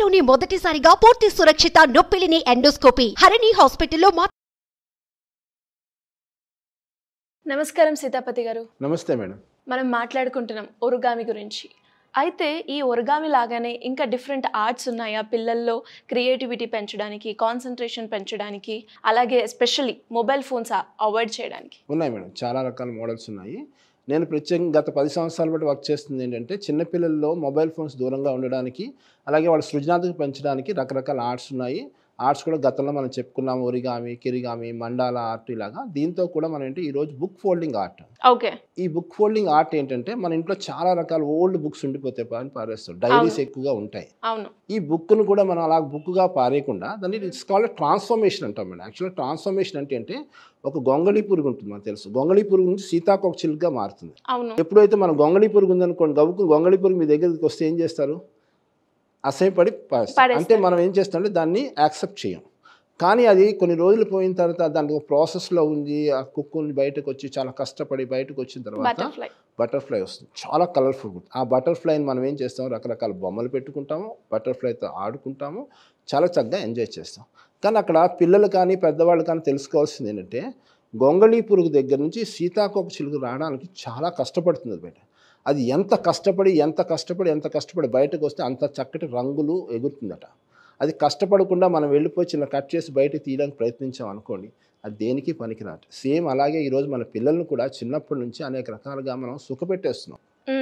ఏపీలోని మొదటిసారిగా పూర్తి సురక్షిత నొప్పిలిని ఎండోస్కోపీ హరిణి హాస్పిటల్లో మా నమస్కారం సీతాపతి గారు నమస్తే మేడం మనం మాట్లాడుకుంటున్నాం ఒరుగామి గురించి అయితే ఈ ఒరుగామి లాగానే ఇంకా డిఫరెంట్ ఆర్ట్స్ ఉన్నాయా పిల్లల్లో క్రియేటివిటీ పెంచడానికి కాన్సన్ట్రేషన్ పెంచడానికి అలాగే ఎస్పెషల్లీ మొబైల్ ఫోన్స్ అవాయిడ్ చేయడానికి ఉన్నాయి మేడం చాలా రకాల మోడల్స్ ఉన్నాయి నేను ప్రత్యేకంగా గత పది సంవత్సరాల బట్టి వర్క్ చేస్తుంది ఏంటంటే చిన్నపిల్లల్లో మొబైల్ ఫోన్స్ దూరంగా ఉండడానికి అలాగే వాళ్ళ సృజనాత్మక పెంచడానికి రకరకాల ఆర్ట్స్ ఉన్నాయి ఆర్ట్స్ కూడా గతంలో మనం చెప్పుకున్నాం ఒరిగామి కిరిగామి మండాల ఆర్ట్ ఇలాగా దీంతో కూడా మనం ఏంటి ఈరోజు బుక్ ఫోల్డింగ్ ఆర్ట్ ఓకే ఈ బుక్ ఫోల్డింగ్ ఆర్ట్ ఏంటంటే మన ఇంట్లో చాలా రకాల ఓల్డ్ బుక్స్ ఉండిపోతే అని పారేస్తాం డైరీస్ ఎక్కువగా ఉంటాయి అవును ఈ బుక్ను కూడా మనం అలా బుక్గా పారేయకుండా దాన్ని ఇట్స్ కాల్డ్ ట్రాన్స్ఫర్మేషన్ అంటాం మేడం యాక్చువల్గా ట్రాన్స్ఫర్మేషన్ అంటే అంటే ఒక గొంగళి పురుగు ఉంటుంది మనకు తెలుసు గొంగళి పురుగు నుంచి సీతాకోక చిలుకగా మారుతుంది అవును ఎప్పుడైతే మనం గొంగళి పురుగు ఉందనుకోండి గవ్వుకు గొంగళి పురుగు మీ దగ్గరికి వస్తే ఏం చేస్తారు అసహ్యపడి పారేస్తారు. పడేస్తారు. అంటే మనం ఏం చేస్తామంటే దాన్ని యాక్సెప్ట్ చేయం కానీ అది కొన్ని రోజులు పోయిన తర్వాత దాంట్లో ప్రాసెస్లో ఉంది ఆ కుక్కుని బయటకు వచ్చి చాలా కష్టపడి బయటకు వచ్చిన తర్వాత బటర్ఫ్లై బటర్ఫ్లై వస్తుంది చాలా కలర్ఫుల్ ఉంటుంది ఆ బటర్ఫ్లైని మనం ఏం చేస్తాం రకరకాల బొమ్మలు పెట్టుకుంటాము బటర్ఫ్లైతో ఆడుకుంటాము చాలా చక్కగా ఎంజాయ్ చేస్తాం కానీ అక్కడ పిల్లలు కానీ పెద్దవాళ్ళు కానీ తెలుసుకోవాల్సింది ఏంటంటే గొంగళి పురుగు దగ్గర నుంచి సీతాకోక చిలుక రావడానికి చాలా కష్టపడుతుంది అది బయట అది ఎంత కష్టపడి ఎంత కష్టపడి ఎంత కష్టపడి బయటకు వస్తే అంత చక్కటి రంగులు ఎగురుతుందట అది కష్టపడకుండా మనం వెళ్ళిపోయి చిన్న కట్ చేసి బయటకు తీయడానికి ప్రయత్నించాం అనుకోండి అది దేనికి పనికిరాదు సేమ్ అలాగే ఈరోజు మన పిల్లల్ని కూడా చిన్నప్పటి నుంచి అనేక రకాలుగా మనం సుఖపెట్టేస్తున్నాం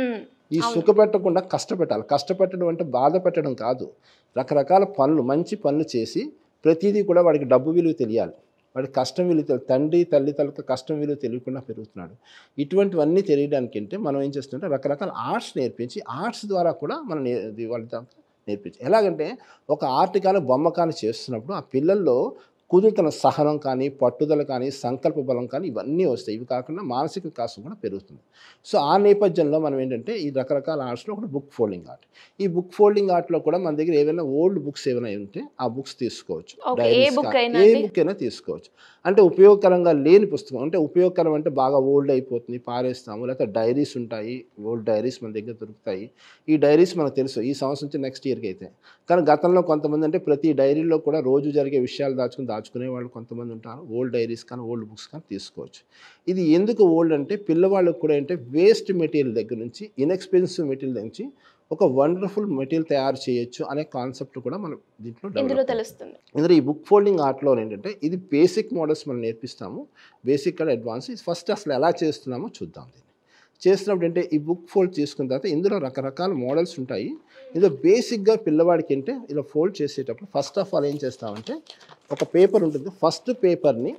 ఈ అవును. సుఖ పెట్టకుండా కష్టపెట్టాలి కష్టపెట్టడం అంటే బాధ పెట్టడం కాదు రకరకాల పనులు మంచి పనులు చేసి ప్రతిదీ కూడా వాడికి డబ్బు విలువ తెలియాలి వాడికి కష్టం విలువ తెలి తండ్రి తల్లి తలకు కష్టం విలువ తెలియకుండా పెరుగుతున్నాడు ఇటువంటివన్నీ తెలియడానికి అంటే మనం ఏం చేస్తుంటే రకరకాల ఆర్ట్స్ నేర్పించి ఆర్ట్స్ ద్వారా కూడా మనం నే- ఇది వాళ్ళ దాంట్లో నేర్పించి ఎలాగంటే ఒక ఆర్ట్ కానీ బొమ్మ కానీ చేస్తున్నప్పుడు ఆ పిల్లల్లో కుదురుతున్న సహనం కానీ పట్టుదల కానీ సంకల్ప బలం కానీ ఇవన్నీ వస్తాయి ఇవి కాకుండా మానసిక వికాసం కూడా పెరుగుతుంది సో ఆ నేపథ్యంలో మనం ఏంటంటే ఈ రకరకాల ఆర్ట్స్లో ఒకటి బుక్ ఫోల్డింగ్ ఆర్ట్ ఈ బుక్ ఫోల్డింగ్ ఆర్ట్లో కూడా మన దగ్గర ఏవైనా ఓల్డ్ బుక్స్ ఏమైనా ఉంటే ఆ బుక్స్ తీసుకోవచ్చు Okay, ఏ Diaries book కానీ, అయినా ఏ అండి? బుక్ అయినా తీసుకోవచ్చు అంటే ఉపయోగకరంగా లేని పుస్తకం అంటే ఉపయోగకరం అంటే బాగా ఓల్డ్ అయిపోతుంది పారేస్తాము లేకపోతే డైరీస్ ఉంటాయి ఓల్డ్ డైరీస్ మన దగ్గర దొరుకుతాయి ఈ డైరీస్ మనకు తెలుసు ఈ సంవత్సరం నుంచి నెక్స్ట్ ఇయర్కి అయితే కానీ గతంలో కొంతమంది అంటే ప్రతి డైరీలో కూడా రోజు జరిగే విషయాలు దాచుకుని దాచుకునే వాళ్ళు కొంతమంది ఉంటారు ఓల్డ్ డైరీస్ కానీ ఓల్డ్ బుక్స్ కానీ తీసుకోవచ్చు ఇది ఎందుకు ఓల్డ్ అంటే పిల్లవాళ్ళకు కూడా అంటే వేస్ట్ మెటీరియల్ దగ్గర నుంచి ఇన్ఎక్స్పెన్సివ్ మెటీరియల్ నుంచి ఒక వండర్ఫుల్ మెటీరియల్ తయారు చేయొచ్చు అనే కాన్సెప్ట్ కూడా మనం దీంట్లో ఇందులో డెవలప్ తెలుస్తుంది ఇందులో ఈ బుక్ ఫోల్డింగ్ ఆర్ట్లో ఏంటంటే ఇది బేసిక్ మోడల్స్ మనం నేర్పిస్తాము బేసిక్ కూడా అడ్వాన్స్ ఫస్ట్ అసలు ఎలా చేస్తున్నామో చూద్దాం దీన్ని చేస్తున్నప్పుడు అంటే ఈ బుక్ ఫోల్డ్ చేసుకున్న తర్వాత ఇందులో రకరకాల మోడల్స్ ఉంటాయి ఇందులో బేసిక్గా పిల్లవాడికి అంటే ఇలా ఫోల్డ్ చేసేటప్పుడు ఫస్ట్ ఆఫ్ ఆల్ ఏం చేస్తామంటే ఒక పేపర్ ఉంటుంది ఫస్ట్ పేపర్ని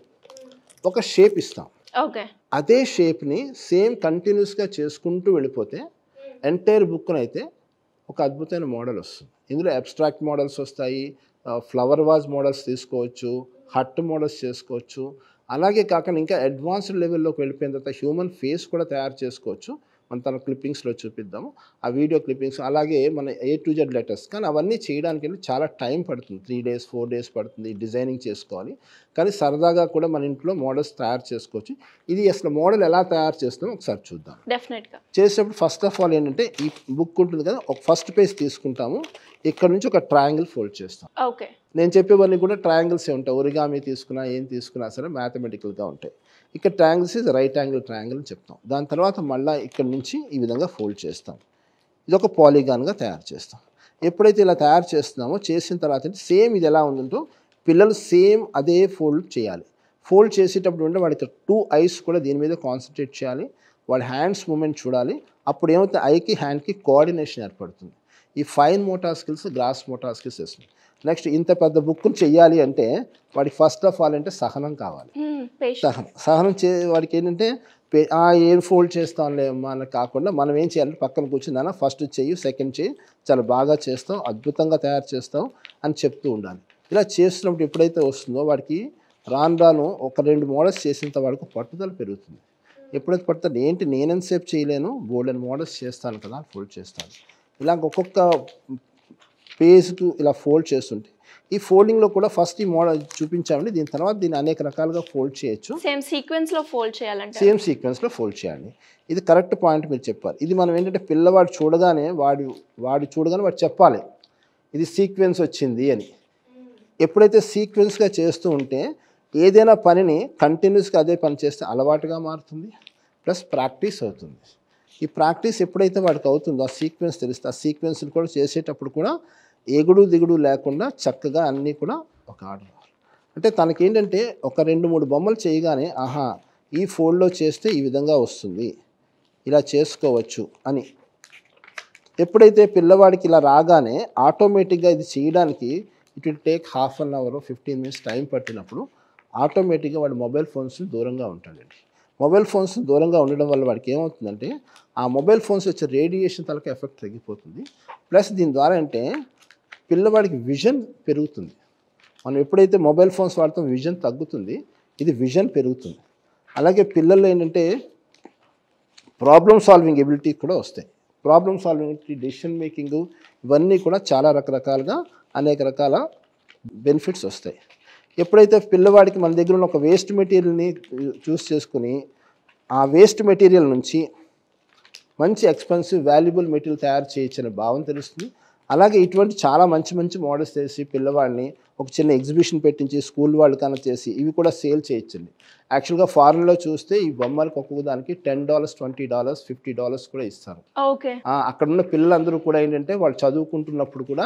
ఒక షేప్ ఇస్తాం ఓకే అదే షేప్ని సేమ్ కంటిన్యూస్గా చేసుకుంటూ వెళ్ళిపోతే ఎంటైర్ బుక్ను అయితే ఒక అద్భుతమైన మోడల్ వస్తుంది ఇందులో అబ్స్ట్రాక్ట్ మోడల్స్ వస్తాయి ఫ్లవర్ వాజ్ మోడల్స్ తీసుకోవచ్చు హట్ మోడల్స్ చేసుకోవచ్చు అలాగే కాకుండా ఇంకా అడ్వాన్స్డ్ లెవెల్లోకి వెళ్ళిపోయిన తర్వాత హ్యూమన్ ఫేస్ కూడా తయారు చేసుకోవచ్చు మనం తన క్లిప్పింగ్స్లో చూపిద్దాము ఆ వీడియో క్లిప్పింగ్స్ అలాగే మన ఏ టు జెడ్ లెటర్స్ కానీ అవన్నీ చేయడానికి వెళ్ళి చాలా టైం పడుతుంది త్రీ డేస్ ఫోర్ డేస్ పడుతుంది డిజైనింగ్ చేసుకోవాలి కానీ సరదాగా కూడా మన ఇంట్లో మోడల్స్ తయారు చేసుకోవచ్చు ఇది అసలు మోడల్ ఎలా తయారు చేస్తామో ఒకసారి చూద్దాం డెఫినెట్గా చేసేటప్పుడు ఫస్ట్ ఆఫ్ ఆల్ ఏంటంటే ఈ బుక్ ఉంటుంది కదా ఒక ఫస్ట్ పేజ్ తీసుకుంటాము ఇక్కడ నుంచి ఒక ట్రయాంగిల్ ఫోల్డ్ చేస్తాం ఓకే నేను చెప్పేవన్నీ కూడా ట్రయాంగిల్సే ఉంటాయి ఒరిగామి తీసుకున్నా ఏం తీసుకున్నా సరే మ్యాథమెటికల్గా ఉంటాయి ఇక్కడ ట్రయాంగిల్స్ ఇది రైట్ యాంగిల్ ట్రయాంగిల్ అని చెప్తాం దాని తర్వాత మళ్ళీ ఇక్కడ నుంచి ఈ విధంగా ఫోల్డ్ చేస్తాం ఇది ఒక పాలిగాన్గా తయారు చేస్తాం ఎప్పుడైతే ఇలా తయారు చేస్తున్నామో చేసిన తర్వాత సేమ్ ఇది ఎలా ఉందంటో పిల్లలు సేమ్ అదే ఫోల్డ్ చేయాలి ఫోల్డ్ చేసేటప్పుడు ఉంటే వాడికి టూ ఐస్ కూడా దీని మీద కాన్సన్ట్రేట్ చేయాలి వాడి హ్యాండ్స్ మూమెంట్ చూడాలి అప్పుడు ఏమవుతుంది ఐకి హ్యాండ్కి కోఆర్డినేషన్ ఏర్పడుతుంది ఈ fine motor skills gross motor skills వస్తుంది నెక్స్ట్ ఇంత పెద్ద బుక్ని చెయ్యాలి అంటే వాడికి ఫస్ట్ ఆఫ్ ఆల్ అంటే సహనం కావాలి పేషెంట్ సహనం సహనం చే వాడికి ఏంటంటే పే- ఆ ఏం ఫోల్డ్ చేస్తాంలే అమ్మా అని కాకుండా మనం ఏం చేయాలి పక్కన కూర్చుందన్న ఫస్ట్ చెయ్యి సెకండ్ చెయ్యి చాలా బాగా చేస్తాం అద్భుతంగా తయారు చేస్తాం అని చెప్తూ ఉండాలి ఇలా చేస్తున్నప్పుడు ఎప్పుడైతే వస్తుందో వాడికి రాను రాను ఒక రెండు మోడల్స్ చేసినంత వాడికి పట్టుదల పెరుగుతుంది ఎప్పుడైతే పట్టుదల ఏంటి నేనెంతసేపు చేయలేను బోల్డెన్ మోడల్స్ చేస్తాను కదా అని ఫోల్డ్ చేస్తాను ఇలా ఒక్కొక్క పేజ్కు ఇలా ఫోల్డ్ చేస్తుంటే ఈ ఫోల్డింగ్లో కూడా ఫస్ట్ ఈ మోడల్ చూపించామండి దీని తర్వాత దీన్ని అనేక రకాలుగా ఫోల్డ్ చేయొచ్చు సేమ్ సీక్వెన్స్ లో ఫోల్డ్ చేయాలంటే సేమ్ సీక్వెన్స్లో ఫోల్డ్ చేయాలి ఇది కరెక్ట్ పాయింట్ మీరు చెప్పాలి ఇది మనం ఏంటంటే పిల్లవాడు చూడగానే వాడు వాడు చూడగానే వాడు చెప్పాలి ఇది సీక్వెన్స్ వచ్చింది అని ఎప్పుడైతే సీక్వెన్స్గా చేస్తూ ఉంటే ఏదైనా పనిని కంటిన్యూస్గా అదే పని చేస్తే అలవాటుగా మారుతుంది ప్లస్ ప్రాక్టీస్ అవుతుంది ఈ ప్రాక్టీస్ ఎప్పుడైతే వాడికి అవుతుందో ఆ సీక్వెన్స్ తెలిస్తే ఆ సీక్వెన్స్ని కూడా చేసేటప్పుడు కూడా ఎగుడు దిగుడు లేకుండా చక్కగా అన్నీ కూడా ఒక ఆర్డర్ అంటే తనకేంటంటే ఒక రెండు మూడు బొమ్మలు చేయగానే ఆహా ఈ ఫోల్డ్లో చేస్తే ఈ విధంగా వస్తుంది ఇలా చేసుకోవచ్చు అని ఎప్పుడైతే పిల్లవాడికి ఇలా రాగానే ఆటోమేటిక్గా ఇది చేయడానికి it will take half an hour fifteen minutes time పట్టినప్పుడు ఆటోమేటిక్గా వాడు మొబైల్ ఫోన్స్ దూరంగా ఉంటాడండి మొబైల్ ఫోన్స్ దూరంగా ఉండడం వల్ల వాడికి ఏమవుతుందంటే ఆ మొబైల్ ఫోన్స్ వచ్చే రేడియేషన్ తలక ఎఫెక్ట్ తగ్గిపోతుంది ప్లస్ దీని ద్వారా అంటే పిల్లవాడికి విజన్ పెరుగుతుంది మనం ఎప్పుడైతే మొబైల్ ఫోన్స్ వాడతాం విజన్ తగ్గుతుంది ఇది విజన్ పెరుగుతుంది అలాగే పిల్లల్లో ఏంటంటే ప్రాబ్లమ్ సాల్వింగ్ ఎబిలిటీ కూడా వస్తాయి ప్రాబ్లమ్ సాల్వింగ్ డెసిషన్ మేకింగ్ ఇవన్నీ కూడా చాలా రకరకాలుగా అనేక రకాల బెనిఫిట్స్ వస్తాయి ఎప్పుడైతే పిల్లవాడికి మన దగ్గర ఉన్న ఒక వేస్ట్ మెటీరియల్ని చూస్ చేసుకుని ఆ వేస్ట్ మెటీరియల్ నుంచి మంచి ఎక్స్పెన్సివ్ వాల్యుబుల్ మెటీరియల్ తయారు చేయొచ్చు అనే భావం తెలుస్తుంది అలాగే ఇటువంటి చాలా మంచి మంచి మోడల్స్ చేసి పిల్లవాడిని ఒక చిన్న ఎగ్జిబిషన్ పెట్టించి స్కూల్ వాళ్ళు కనెక్ట్ చేసి ఇవి కూడా సేల్ చేయొచ్చండి యాక్చువల్గా ఫారెన్లో చూస్తే ఈ బొమ్మలకు ఒక్కొక్క దానికి ten dollars twenty dollars fifty dollars కూడా ఇస్తారు ఓకే ఆ, అక్కడ ఉన్న పిల్లలందరూ కూడా ఏంటంటే వాళ్ళు చదువుకుంటున్నప్పుడు కూడా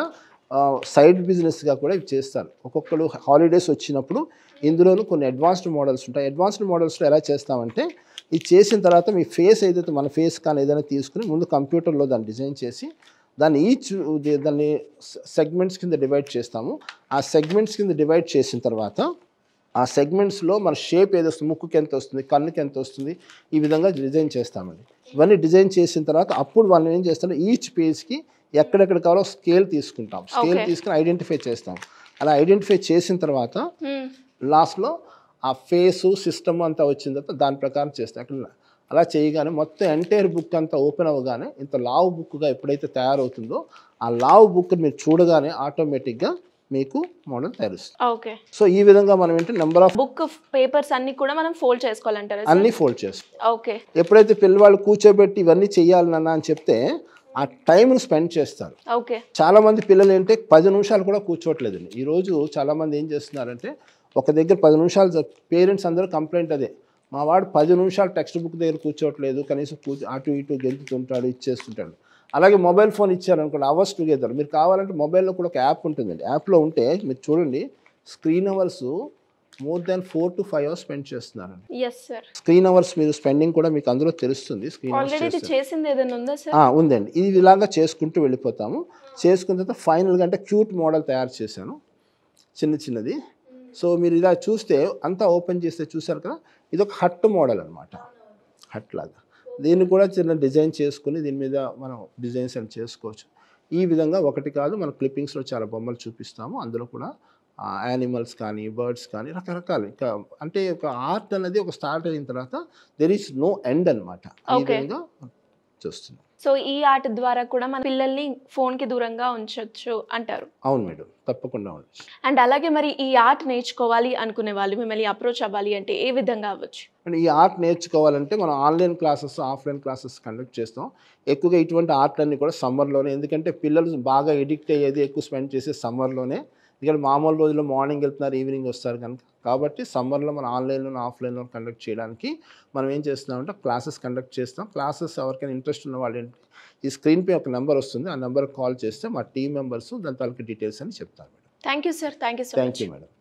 సైడ్ బిజినెస్గా కూడా ఇవి చేస్తారు ఒక్కొక్కరు హాలిడేస్ వచ్చినప్పుడు ఇందులోనూ కొన్ని అడ్వాన్స్డ్ మోడల్స్ ఉంటాయి అడ్వాన్స్డ్ మోడల్స్లో ఎలా చేస్తామంటే ఇది చేసిన తర్వాత మీ ఫేస్ ఏదైతే మన ఫేస్ కానీ ఏదైనా తీసుకుని ముందు కంప్యూటర్లో దాన్ని డిజైన్ చేసి దాన్ని ఈచ్ దాన్ని సెగ్మెంట్స్ కింద డివైడ్ చేస్తాము ఆ సెగ్మెంట్స్ కింద డివైడ్ చేసిన తర్వాత ఆ సెగ్మెంట్స్లో మన షేప్ ఏది వస్తుంది ముక్కుకి ఎంత వస్తుంది కన్నుకి ఎంత వస్తుంది ఈ విధంగా డిజైన్ చేస్తామండి ఇవన్నీ డిజైన్ చేసిన తర్వాత అప్పుడు మనం ఏం చేస్తాం ఈచ్ పేజ్కి ఎక్కడెక్కడ కావాలో స్కేల్ తీసుకుంటాం స్కేల్ Okay. తీసుకుని ఐడెంటిఫై చేస్తాం అలా ఐడెంటిఫై చేసిన తర్వాత లాస్ట్లో ఆ ఫేసు సిస్టమ్ అంతా వచ్చిన తర్వాత దాని ప్రకారం చేస్తాం అక్కడ అలా చేయగానే మొత్తం ఎంటైర్ బుక్ అంతా ఓపెన్ అవ్వగానే ఇంత లావు బుక్గా ఎప్పుడైతే తయారవుతుందో ఆ లావు బుక్ మీరు చూడగానే ఆటోమేటిక్గా మీకు మోడల్ తయారుస్తుంది ఓకే సో ఈ విధంగా మనం ఏంటి నెంబర్ ఆఫ్ బుక్ పేపర్స్ అన్ని కూడా మనం ఫోల్డ్ చేసుకోవాలంటారా అన్ని ఫోల్డ్ చేస్తాం ఓకే ఎప్పుడైతే పిల్లవాళ్ళు కూర్చోబెట్టి ఇవన్నీ చేయాలన్నా అని చెప్తే ఆ టైంను స్పెండ్ చేస్తారు ఓకే చాలా మంది పిల్లలు ఏంటంటే పది నిమిషాలు కూడా కూర్చోవట్లేదండి ఈరోజు చాలా మంది ఏం చేస్తున్నారంటే ఒక దగ్గర పది నిమిషాలు పేరెంట్స్ అందరూ కంప్లైంట్ అదే మా వాడు పది నిమిషాలు టెక్స్ట్ బుక్ దగ్గర కూర్చోవట్లేదు కనీసం కూర్చో అటు ఇటు గెంతుతుంటాడు ఇచ్చేస్తుంటాడు అలాగే మొబైల్ ఫోన్ ఇచ్చారనుకోండి అవర్స్ టుగెదర్ మీరు కావాలంటే మొబైల్లో కూడా ఒక యాప్ ఉంటుందండి యాప్లో ఉంటే మీరు చూడండి screen hours more than four to five hours spend చేస్తున్నారండి ఎస్ సార్ స్క్రీన్ అవర్స్ మీరు స్పెండింగ్ కూడా మీకు అందులో తెలుస్తుంది స్క్రీన్ అవర్స్ ఆల్రెడీ ఇది చేసింది ఏదైనా ఉందా సార్ ఆ, ఉందండి ఇది ఇలాగా చేసుకుంటూ వెళ్ళిపోతాము చేసుకున్న తర్వాత ఫైనల్గా అంటే క్యూట్ మోడల్ తయారు చేశాను చిన్న చిన్నది సో మీరు ఇలా చూస్తే అంతా ఓపెన్ చేస్తే చూసారు కదా ఇది ఒక హట్ మోడల్ అనమాట హట్ లాగా దీన్ని కూడా చిన్న డిజైన్ చేసుకుని దీని మీద మనం డిజైన్స్ అని చేసుకోవచ్చు ఈ విధంగా ఒకటి కాదు మన క్లిప్పింగ్స్లో చాలా బొమ్మలు చూపిస్తాము అందులో కూడా యానిమల్స్ కానీ బర్డ్స్ కానీ రకరకాలు ఇంకా అంటే ఒక ఆర్ట్ అనేది ఒక స్టార్ట్ అయిన తర్వాత దెర్ ఈస్ నో ఎండ్ అనమాట ఈ Okay. విధంగా చూస్తున్నాం సో ఈ ఆర్ట్ ద్వారా కూడా మన పిల్లల్ని ఫోన్ కి దూరంగా ఉంచొచ్చు అంటారు అవును మేడం తప్పకుండా ఉండొచ్చు అండ్ అలాగే మరి ఈ ఆర్ట్ నేర్చుకోవాలి అనుకునే వాళ్ళు మిమ్మల్ని అప్రోచ్ అవ్వాలి అంటే ఏ విధంగా అవ్వచ్చు అండ్ ఈ ఆర్ట్ నేర్చుకోవాలంటే మనం online classes offline classes conduct చేస్తాం ఎక్కువగా ఇటువంటి ఆర్ట్లన్నీ కూడా సమ్మర్లోనే ఎందుకంటే పిల్లలు బాగా ఎడిక్ట్ అయ్యేది ఎక్కువ స్పెండ్ చేసే సమ్మర్లోనే ఇక్కడ మామూలు రోజుల్లో మార్నింగ్ వెళ్తున్నారు ఈవినింగ్ వస్తారు కనుక కాబట్టి సమ్మర్లో మనం ఆన్లైన్లో ఆఫ్లైన్లో కండక్ట్ చేయడానికి మనం ఏం చేస్తున్నామంటే క్లాసెస్ కండక్ట్ చేస్తాం క్లాసెస్ ఎవరికైనా ఇంట్రెస్ట్ ఉన్న వాళ్ళు ఏంటి- ఈ స్క్రీన్పై ఒక నెంబర్ వస్తుంది ఆ నెంబర్కి కాల్ చేస్తే మా టీం మెంబర్స్ దాని తాలూకు డీటెయిల్స్ అని చెప్తారు madam thank you sir thank you so thank much you madam